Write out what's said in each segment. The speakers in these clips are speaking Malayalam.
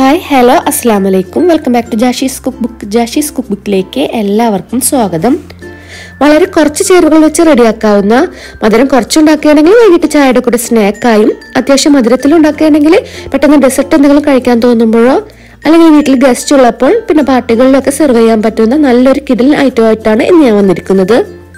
ഹായ് ഹലോ അസ്സാം വലൈക്കും welcome back to Jashee's cook book Jashee's cook ബുക്കിലേക്ക് എല്ലാവർക്കും സ്വാഗതം വളരെ കുറച്ച് ചേരുവകൾ വെച്ച് റെഡിയാക്കാവുന്ന മധുരം കുറച്ചുണ്ടാക്കുകയാണെങ്കിൽ വൈകിട്ട് ചായയുടെ കൂടെ സ്നാക്കായും അത്യാവശ്യം മധുരത്തിൽ ഉണ്ടാക്കുകയാണെങ്കിൽ പെട്ടെന്ന് ഡെസർട്ട് എന്തെങ്കിലും കഴിക്കാൻ തോന്നുമ്പോഴോ അല്ലെങ്കിൽ വീട്ടിൽ ഗസ്റ്റ് ഉള്ളപ്പോൾ പിന്നെ പാർട്ടികളിലൊക്കെ സെർവ് ചെയ്യാൻ പറ്റുന്ന നല്ലൊരു കിഡിൽ ഐറ്റം ആയിട്ടാണ് ഇന്ന് ഞാൻ വന്നിരിക്കുന്നത്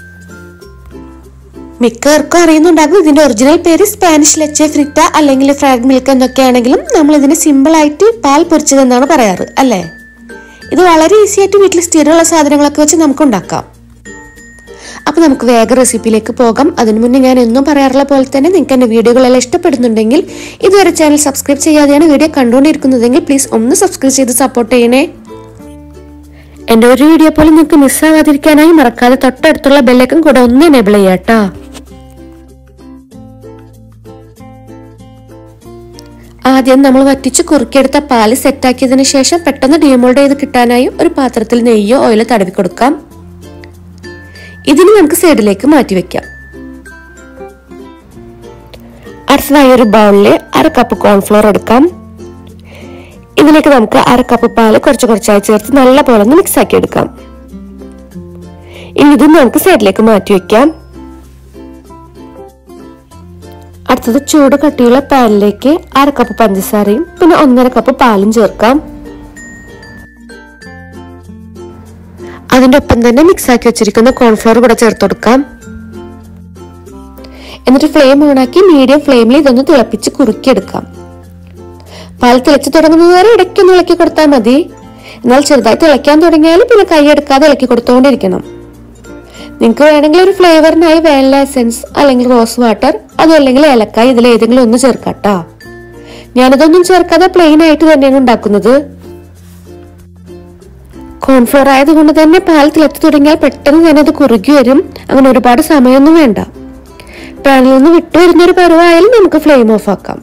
മിക്കവർക്കും അറിയുന്നുണ്ടാകും ഇതിന്റെ ഒറിജിനൽ പേര് സ്പാനിഷ് ലെച്ചെ ഫ്രിറ്റ അല്ലെങ്കിൽ ഫ്രാഗ് മിൽക്ക് എന്നൊക്കെയാണെങ്കിലും നമ്മൾ ഇതിന് സിമ്പിൾ ആയിട്ട് പാൽ പൊരിച്ചതെന്നാണ് പറയാറ് അല്ലേ ഇത് വളരെ ഈസി ആയിട്ട് വീട്ടിൽ സ്ഥിരമുള്ള സാധനങ്ങളൊക്കെ വെച്ച് നമുക്ക് ഉണ്ടാക്കാം അപ്പൊ നമുക്ക് വേഗം റെസിപ്പിയിലേക്ക് പോകാം അതിനു മുന്നേ ഞാൻ എന്നും പറയാറുള്ള പോലെ തന്നെ നിങ്ങൾക്ക് എന്റെ വീഡിയോകളെല്ലാം ഇഷ്ടപ്പെടുന്നുണ്ടെങ്കിൽ ഇതുവരെ ചാനൽ സബ്സ്ക്രൈബ് ചെയ്യാതെയാണ് വീഡിയോ കണ്ടുകൊണ്ടിരിക്കുന്നതെങ്കിൽ പ്ലീസ് ഒന്ന് സബ്സ്ക്രൈബ് ചെയ്ത് സപ്പോർട്ട് ചെയ്യണേ എന്റെ ഒരു വീഡിയോ പോലും നിങ്ങൾക്ക് മിസ്സാകാതിരിക്കാനായി മറക്കാതെ തൊട്ടടുത്തുള്ള ബെല്ലൈക്കൻ കൂടെ ഒന്ന് എനേബിൾ ചെയ്യാട്ടോ ആദ്യം നമ്മൾ വറ്റിച്ച് കുറുക്കിയെടുത്ത പാല് സെറ്റാക്കിയതിനു ശേഷം പെട്ടെന്ന് ഡീമോൾഡ് ചെയ്ത് കിട്ടാനായി ഒരു പാത്രത്തിൽ നെയ്യോ ഓയിലോ തടവി കൊടുക്കാം ഇതിന് നമുക്ക് സൈഡിലേക്ക് മാറ്റി വെക്കാം അടുത്തതായി ഒരു ബൗളിൽ അര കപ്പ് കോൺഫ്ലോർ എടുക്കാം ഇതിലേക്ക് നമുക്ക് അര കപ്പ് പാല് കുറച്ച് കുറച്ചായി ചേർത്ത് നല്ല പോലെ ഒന്ന് മിക്സ് ആക്കി എടുക്കാം ഇനി ഇത് നമുക്ക് സൈഡിലേക്ക് മാറ്റി വെക്കാം അടുത്തത് ചൂട് കട്ടിയുള്ള പാനിലേക്ക് അര കപ്പ് പഞ്ചസാരയും പിന്നെ ഒന്നര കപ്പ് പാലും ചേർക്കാം അതിന്റെ ഒപ്പം തന്നെ മിക്സ് ആക്കി വെച്ചിരിക്കുന്ന കോൺഫ്ലോർ കൂടെ ചേർത്ത് കൊടുക്കാം എന്നിട്ട് ഫ്ലെയിം ഓണാക്കി മീഡിയം ഫ്ലെയിമിൽ ഇതൊന്ന് തിളപ്പിച്ച് കുറുക്കിയെടുക്കാം പാൽ തിളച്ച് തുടങ്ങുന്നത് വരെ ഇടയ്ക്കൊന്ന് ഇളക്കി കൊടുത്താൽ മതി എന്നാൽ ചെറുതായി തിളയ്ക്കാൻ തുടങ്ങിയാൽ പിന്നെ കൈ എടുക്കാതെ ഇളക്കി കൊടുത്തുകൊണ്ടിരിക്കണം നിങ്ങൾക്ക് വേണമെങ്കിൽ ഒരു ഫ്ലേവറിനായി വാനില എസെൻസ് അല്ലെങ്കിൽ റോസ് വാട്ടർ അതും അല്ലെങ്കിൽ ഏലക്കായ ഇതിൽ ഏതെങ്കിലും ഒന്ന് ചേർക്കാട്ടോ ഞാനിതൊന്നും ചേർക്കാതെ പ്ലെയിൻ ആയിട്ട് തന്നെയാണ് ഉണ്ടാക്കുന്നത് കോൺഫ്ലോർ ആയതുകൊണ്ട് തന്നെ പാൽ തിളച്ചു തുടങ്ങിയാൽ പെട്ടെന്ന് തന്നെ അത് കുറുകി വരും അങ്ങനെ ഒരുപാട് സമയമൊന്നും വേണ്ട പാനിൽ നിന്ന് വിട്ടു വരുന്നൊരു പരുവായാലും നമുക്ക് ഫ്ലെയിം ഓഫ് ആക്കാം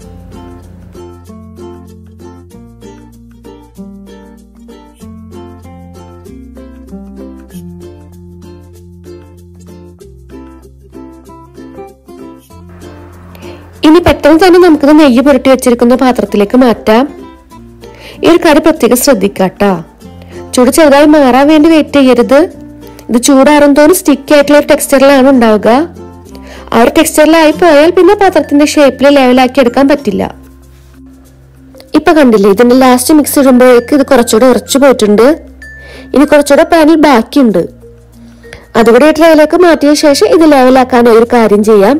ഇനി പെട്ടെന്ന് തന്നെ നമുക്കിത് നെയ്യ് പുരട്ടി വെച്ചിരിക്കുന്ന പാത്രത്തിലേക്ക് മാറ്റാം ഈ ഒരു കാര്യം പ്രത്യേകം ശ്രദ്ധിക്കാട്ടാ ചൂട് ചെറുതായി മാറാൻ വേണ്ടി വെയിറ്റ് ചെയ്യരുത് ഇത് ചൂടാറും തോറും സ്റ്റിക്കി ആയിട്ടുള്ള ഒരു ടെക്സ്ചറിലാണ് ഉണ്ടാവുക ആ ഒരു ടെക്സ്ചറിലായി പോയാൽ പിന്നെ പാത്രത്തിന്റെ ഷേപ്പിൽ ലെവലാക്കി എടുക്കാൻ പറ്റില്ല ഇപ്പൊ കണ്ടില്ലേ ഇതിന്റെ ലാസ്റ്റ് മിക്സ് ഇടുമ്പോഴേക്ക് ഇത് കുറച്ചുകൂടെ ഉറച്ചു പോയിട്ടുണ്ട് ഇനി കുറച്ചുകൂടെ പാനിൽ ബാക്കിയുണ്ട് അതുകൂടെ ഈ ട്രേയിലേക്ക് മാറ്റിയ ശേഷം ഇത് ലെവലാക്കാൻ ഒരു കാര്യം ചെയ്യാം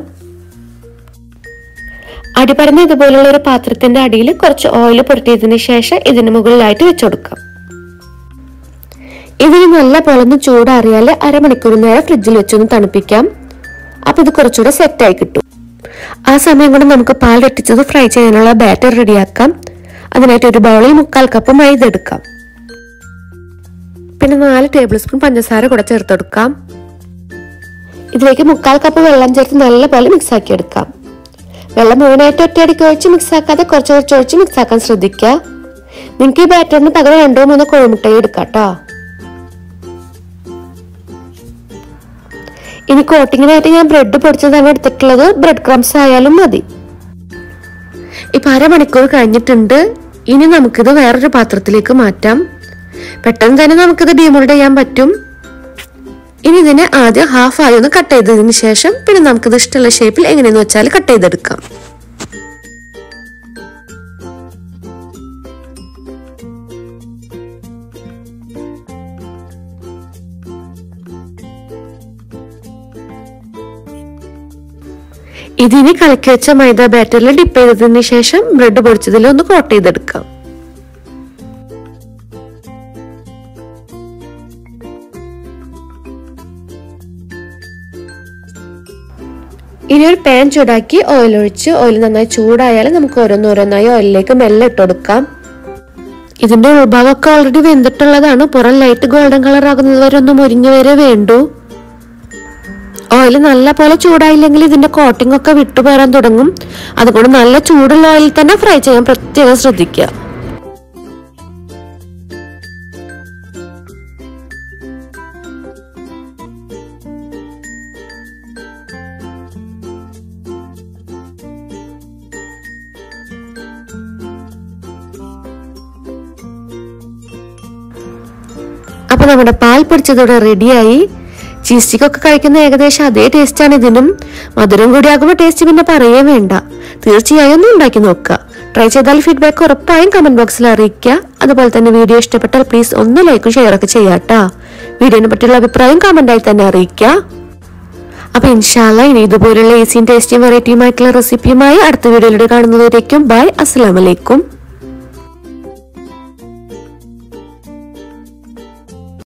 അടിപടന്ന ഇതുപോലുള്ള ഒരു പാത്രത്തിന്റെ അടിയിൽ കുറച്ച് ഓയിൽ പുരട്ടിയതിന് ശേഷം ഇതിന് മുകളിലായിട്ട് വെച്ചുകൊടുക്കാം ഇതിന് നല്ല പൊളന്ന് ചൂടാറിയാൽ അരമണിക്കൂർ നേരം ഫ്രിഡ്ജിൽ വെച്ചൊന്ന് തണുപ്പിക്കാം അപ്പൊ ഇത് കുറച്ചുകൂടെ സെറ്റായി കിട്ടും ആ സമയം കൊണ്ട് നമുക്ക് പാൽ വെട്ടിച്ചത് ഫ്രൈ ചെയ്യാനുള്ള ബാറ്റർ റെഡിയാക്കാം അതിനായിട്ട് ഒരു ബൗളിൽ മുക്കാൽ കപ്പ് മൈദ എടുക്കാം പിന്നെ നാല് ടേബിൾ സ്പൂൺ പഞ്ചസാര കൂടെ ചേർത്തെടുക്കാം ഇതിലേക്ക് മുക്കാൽ കപ്പ് വെള്ളം ചേർത്ത് നല്ലപോലെ മിക്സ് ആക്കി എടുക്കാം വെള്ളം മുഴുവനായിട്ട് ഒറ്റയടിക്ക് ഒഴിച്ച് മിക്സ് ആക്കാതെ കുറച്ച് കുറച്ച് ഒഴിച്ച് മിക്സ് ആക്കാൻ ശ്രദ്ധിക്കുക നിങ്ങൾക്ക് ഈ ബാറ്ററിന് പകരം രണ്ടോ മൂന്നോ കോഴിമുട്ടയും എടുക്കാം കേട്ടോ ഇനി കോട്ടിങ്ങിനായിട്ട് ഞാൻ ബ്രെഡ് പൊടിച്ചതാണ് എടുത്തിട്ടുള്ളത് ബ്രെഡ് ക്രംസ് ആയാലും മതി ഇപ്പൊ അരമണിക്കൂർ കഴിഞ്ഞിട്ടുണ്ട് ഇനി നമുക്കിത് വേറൊരു പാത്രത്തിലേക്ക് മാറ്റാം പെട്ടെന്ന് തന്നെ നമുക്കിത് ഡീമോൾഡ് ചെയ്യാൻ പറ്റും ഇനി ഇതിനെ ആദ്യം ഹാഫ് ആയി ഒന്ന് കട്ട് ചെയ്തതിന് ശേഷം പിന്നെ നമുക്കിത് ഇഷ്ടമുള്ള ഷേപ്പിൽ എങ്ങനെയെന്ന് വെച്ചാൽ കട്ട് ചെയ്തെടുക്കാം ഇതിനി കലക്കി വെച്ച മൈദ ബാറ്ററിൽ ഡിപ്പ് ചെയ്തതിന് ശേഷം ബ്രെഡ് പൊടിച്ചതിൽ ഒന്ന് കോട്ട് ചെയ്തെടുക്കാം ഇനി ഒരു പാൻ ചൂടാക്കി ഓയിൽ ഒഴിച്ച് ഓയിൽ നന്നായി ചൂടായാൽ നമുക്ക് ഓരോന്നോരോന്നായി ഓയിലിലേക്ക് മെല്ലെ ഇട്ട് കൊടുക്കാം ഇതിന്റെ ഉൾഭാഗമൊക്കെ ഓൾറെഡി വെന്തിട്ടുള്ളതാണ് പുറം ലൈറ്റ് ഗോൾഡൻ കളർ ആകുന്നത് വരെ ഒന്ന് മുരിഞ്ഞു വരെ വേണ്ടു ഓയിൽ നല്ല പോലെ ചൂടായില്ലെങ്കിൽ ഇതിന്റെ കോട്ടിംഗ് ഒക്കെ വിട്ടുപോരാൻ തുടങ്ങും അതുകൊണ്ട് നല്ല ചൂടുള്ള ഓയിൽ തന്നെ ഫ്രൈ ചെയ്യാൻ പ്രത്യേകം ശ്രദ്ധിക്കുക അപ്പോൾ നമ്മുടെ പാൽ പൊടിച്ചതോടെ റെഡിയായി ചീസ് സ്റ്റിക്ക് ഒക്കെ കഴിക്കുന്ന ഏകദേശം അതേ ടേസ്റ്റാണ് ഇതിനും മധുരം കൂടി ആകുമ്പോൾ ടേസ്റ്റ് പിന്നെ പറയേ വേണ്ട തീർച്ചയായും ഒന്ന് ഉണ്ടാക്കി നോക്കുക ട്രൈ ചെയ്താൽ ഫീഡ്ബാക്ക് ഉറപ്പായും കമന്റ് ബോക്സിൽ അറിയിക്കുക അതുപോലെ തന്നെ വീഡിയോ ഇഷ്ടപ്പെട്ടാൽ പ്ലീസ് ഒന്ന് ലൈക്കും ഷെയർ ഒക്കെ ചെയ്യാട്ടാ വീഡിയോനെ പറ്റിയുള്ള അഭിപ്രായം കമന്റായി തന്നെ അറിയിക്കുക അപ്പൊ ഇൻഷാല്ല ഇനി ഇതുപോലുള്ള ഈസിയും ടേസ്റ്റിയും വെറൈറ്റിയുമായിട്ടുള്ള റെസിപ്പിയുമായി അടുത്ത വീഡിയോയിലൂടെ കാണുന്നതുവരേക്കും ബൈ അസ്സലാമലൈക്കും